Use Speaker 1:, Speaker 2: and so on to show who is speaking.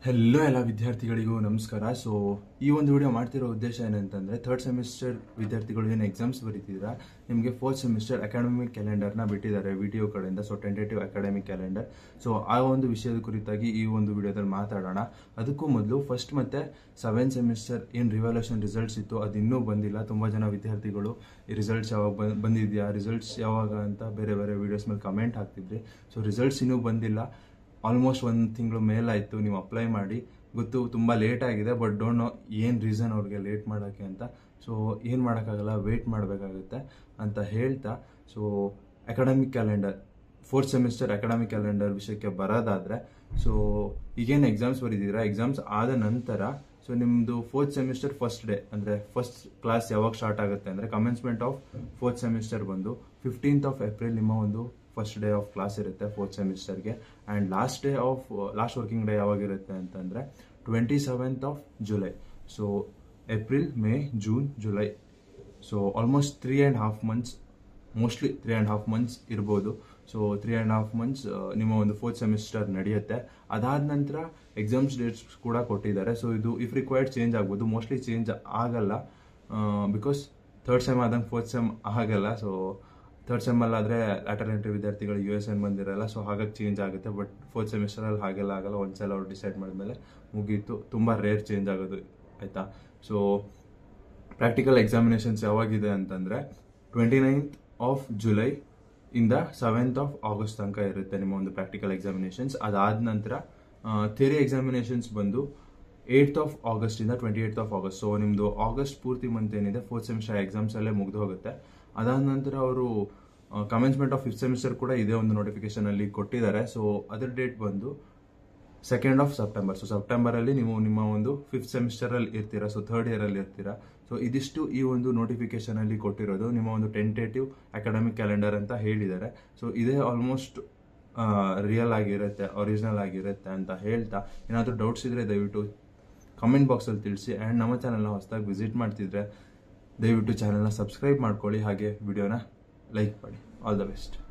Speaker 1: hello ಎಲ್ಲ ವಿದ್ಯಾರ್ಥಿಗಳಿಗೂ ನಮಸ್ಕಾರ ಸೊ ಈ ಒಂದು ವಿಡಿಯೋ ಮಾಡ್ತಿರೋ ಉದ್ದೇಶ ಏನಂತಂದ್ರೆ ಥರ್ಡ್ ಸೆಮಿಸ್ಟರ್ ವಿದ್ಯಾರ್ಥಿಗಳು ಏನು ಎಕ್ಸಾಮ್ಸ್ ಬರೀತಿದ್ರ ನಿಮಗೆ ಫೋರ್ತ್ ಸೆಮಿಸ್ಟರ್ ಅಕಾಡೆಮಿಕ್ ಕ್ಯಾಲೆಂಡರ್ನ ಬಿಟ್ಟಿದ್ದಾರೆ ವಿಡಿಯೋ ಕಡೆಯಿಂದ so tentative academic calendar so ಆ ಒಂದು ವಿಷಯದ ಕುರಿತಾಗಿ ಈ ಒಂದು ವಿಡಿಯೋದಲ್ಲಿ ಮಾತಾಡೋಣ ಅದಕ್ಕೂ ಮೊದಲು ಫಸ್ಟ್ ಮತ್ತೆ ಸೆವೆನ್ ಸೆಮಿಸ್ಟರ್ ಏನು ರಿವಾಲ್ಯೂಷನ್ ರಿಸಲ್ಟ್ಸ್ ಇತ್ತು ಅದು ಇನ್ನೂ ಬಂದಿಲ್ಲ ತುಂಬ ಜನ ವಿದ್ಯಾರ್ಥಿಗಳು ಈ ರಿಸಲ್ಟ್ಸ್ ಯಾವಾಗ ಬಂದ್- ಬಂದಿದ್ಯಾ ರಿಸಲ್ಟ್ಸ್ ಯಾವಾಗ ಅಂತ ಬೇರೆ ಬೇರೆ ವಿಡಿಯೋಸ್ ಮೇಲೆ ಕಮೆಂಟ್ ಹಾಕ್ತಿದ್ರಿ ಸೊ ರಿಸಲ್ಟ್ಸ್ ಇನ್ನೂ ಬಂದಿಲ್ಲ ಆಲ್ಮೋಸ್ಟ್ ಒಂದು ತಿಂಗಳು ಮೇಲಾಯಿತು ನೀವು ಅಪ್ಲೈ ಮಾಡಿ ಗೊತ್ತು ತುಂಬ ಲೇಟ್ ಆಗಿದೆ ಬಟ್ ಡೋಂಟ್ ನೋ ಏನು ರೀಸನ್ ಅವ್ರಿಗೆ ಲೇಟ್ ಮಾಡೋಕ್ಕೆ ಅಂತ ಸೊ ಏನು ಮಾಡೋಕ್ಕಾಗಲ್ಲ ವೆಯ್ಟ್ ಮಾಡಬೇಕಾಗುತ್ತೆ ಅಂತ ಹೇಳ್ತಾ so academic calendar fourth semester academic calendar ವಿಷಯಕ್ಕೆ ಬರೋದಾದರೆ ಸೊ ಈಗೇನು ಎಕ್ಸಾಮ್ಸ್ ಬರೀದಿರಾ ಎಕ್ಸಾಮ್ಸ್ ಆದ ನಂತರ ಸೊ ನಿಮ್ಮದು ಫೋರ್ತ್ ಸೆಮಿಸ್ಟರ್ ಫಸ್ಟ್ ಡೇ ಅಂದರೆ ಫಸ್ಟ್ ಕ್ಲಾಸ್ ಯಾವಾಗ ಸ್ಟಾರ್ಟ್ ಆಗುತ್ತೆ ಅಂದರೆ ಕಮೆನ್ಸ್ಮೆಂಟ್ ಆಫ್ ಫೋರ್ತ್ ಸೆಮಿಸ್ಟರ್ ಬಂದು ಫಿಫ್ಟೀನ್ತ್ ಆಫ್ ಏಪ್ರಿಲ್ ನಿಮ್ಮ ಒಂದು ಫಸ್ಟ್ ಡೇ ಆಫ್ ಕ್ಲಾಸ್ ಇರುತ್ತೆ ಫೋರ್ತ್ ಸೆಮಿಸ್ಟರ್ಗೆ and last day of last working day ಯಾವಾಗಿರುತ್ತೆ ಅಂತಂದರೆ twenty seventh of July so April May June July so almost three and half months mostly three and half months ಇರ್ಬೋದು so three and half months ನಿಮ್ಮ ಒಂದು fourth semester ನಡೆಯುತ್ತೆ ಅದಾದ ನಂತರ exams dates ಕೂಡ ಕೊಟ್ಟಿದ್ದಾರೆ ಸೊ ಇದು ಇಫ್ ರಿಕ್ವೈರ್ಡ್ ಚೇಂಜ್ ಆಗ್ಬೋದು ಮೋಸ್ಟ್ಲಿ ಚೇಂಜ್ ಆಗಲ್ಲ ಬಿಕಾಸ್ ಥರ್ಡ್ ಸೆಮ್ ಆದಂಗೆ ಫೋರ್ತ್ ಸೆಮ್ ಆಗಲ್ಲ ಸೊ ಥರ್ಡ್ ಸೆಮ್ಮಲ್ಲಾದರೆ ಲ್ಯಾಟರ್ ಎಂಟ್ರಿ ವಿದ್ಯಾರ್ಥಿಗಳು ಯು ಎಸ್ ಎನ್ ಬಂದಿರಲ್ಲ ಸೊ ಹಾಗಾಗಿ ಚೇಂಜ್ ಆಗುತ್ತೆ ಬಟ್ ಫೋರ್ತ್ ಸೆಮಿಸ್ಟರಲ್ಲಿ ಹಾಗೆಲ್ಲ ಆಗಲ್ಲ ಒಂದ್ಸಲ ಅವ್ರು ಡಿಸೈಡ್ ಮಾಡಿದ್ಮೇಲೆ ಮುಗೀತು ತುಂಬ ರೇರ್ ಚೇಂಜ್ ಆಗೋದು ಆಯಿತಾ ಸೊ ಪ್ರಾಕ್ಟಿಕಲ್ ಎಕ್ಸಾಮಿನೇಷನ್ಸ್ ಯಾವಾಗಿದೆ ಅಂತಂದರೆ ಟ್ವೆಂಟಿ ನೈನ್ತ್ ಆಫ್ ಜುಲೈ ಇಂದ ಸೆವೆಂತ್ ಆಫ್ ಆಗಸ್ಟ್ ತನಕ ಇರುತ್ತೆ ನಿಮ್ಮ ಒಂದು ಪ್ರಾಕ್ಟಿಕಲ್ ಎಕ್ಸಾಮಿನೇಷನ್ಸ್ ಅದಾದ ನಂತರ ಥಿಯರಿ ಎಕ್ಸಾಮಿನೇಷನ್ಸ್ ಬಂದು ಏಯ್ಟ್ ಆಫ್ ಆಗಸ್ಟ್ ಇಂದ twenty eight of August so ನಿಮ್ಮದು ಆಗಸ್ಟ್ ಪೂರ್ತಿ ಮಂತ್ ಏನಿದೆ ಫೋರ್ತ್ ಸೆಮಿಸ್ಟರ್ ಎಕ್ಸಾಮ್ಸ್ ಅಲ್ಲೇ ಮುಗ್ದು ಹೋಗುತ್ತೆ ಅದಾದ ನಂತರ ಅವರು ಕಮೆನ್ಸ್ಮೆಂಟ್ ಆಫ್ ಫಿಫ್ತ್ ಸೆಮಿಸ್ಟರ್ ಕೂಡ ಇದೇ ಒಂದು ನೋಟಿಫಿಕೇಶನ್ ಅಲ್ಲಿ ಕೊಟ್ಟಿದ್ದಾರೆ ಸೊ ಅದರ ಡೇಟ್ ಬಂದು ಸೆಕೆಂಡ್ ಆಫ್ ಸೆಪ್ಟೆಂಬರ್ ಸೊ ಸೆಪ್ಟೆಂಬರಲ್ಲಿ ನೀವು ನಿಮ್ಮ ಒಂದು ಫಿಫ್ತ್ ಸೆಮಿಸ್ಟರಲ್ಲಿ ಇರ್ತೀರಾ ಸೊ ಥರ್ಡ್ ಇಯರಲ್ಲಿ ಇರ್ತೀರಾ ಸೊ ಇದಿಷ್ಟು ಈ ಒಂದು ನೋಟಿಫಿಕೇಶನ್ ಅಲ್ಲಿ ಕೊಟ್ಟಿರೋದು ನಿಮ್ಮ ಒಂದು ಟೆಂಟೇಟಿವ್ ಅಕಾಡೆಮಿಕ್ ಕ್ಯಾಲೆಂಡರ್ ಅಂತ ಹೇಳಿದ್ದಾರೆ ಸೊ ಇದೇ ಆಲ್ಮೋಸ್ಟ್ ರಿಯಲ್ ಆಗಿರುತ್ತೆ ಒರಿಜಿನಲ್ ಆಗಿರುತ್ತೆ ಅಂತ ಹೇಳ್ತಾ ಏನಾದರೂ ಡೌಟ್ಸ್ ಇದ್ರೆ ದಯವಿಟ್ಟು ಕಮೆಂಟ್ ಬಾಕ್ಸಲ್ಲಿ ತಿಳಿಸಿ ಆ್ಯಂಡ್ ನಮ್ಮ ಚಾನಲ್ನ ಹೊಸದಾಗಿ ವಿಸಿಟ್ ಮಾಡ್ತಿದ್ರೆ ದಯವಿಟ್ಟು ಚಾನಲ್ನ ಸಬ್ಸ್ಕ್ರೈಬ್ ಮಾಡ್ಕೊಳ್ಳಿ ಹಾಗೆ ವಿಡಿಯೋನ ಲೈಕ್ ಮಾಡಿ ಆಲ್ ದ ಬೆಸ್ಟ್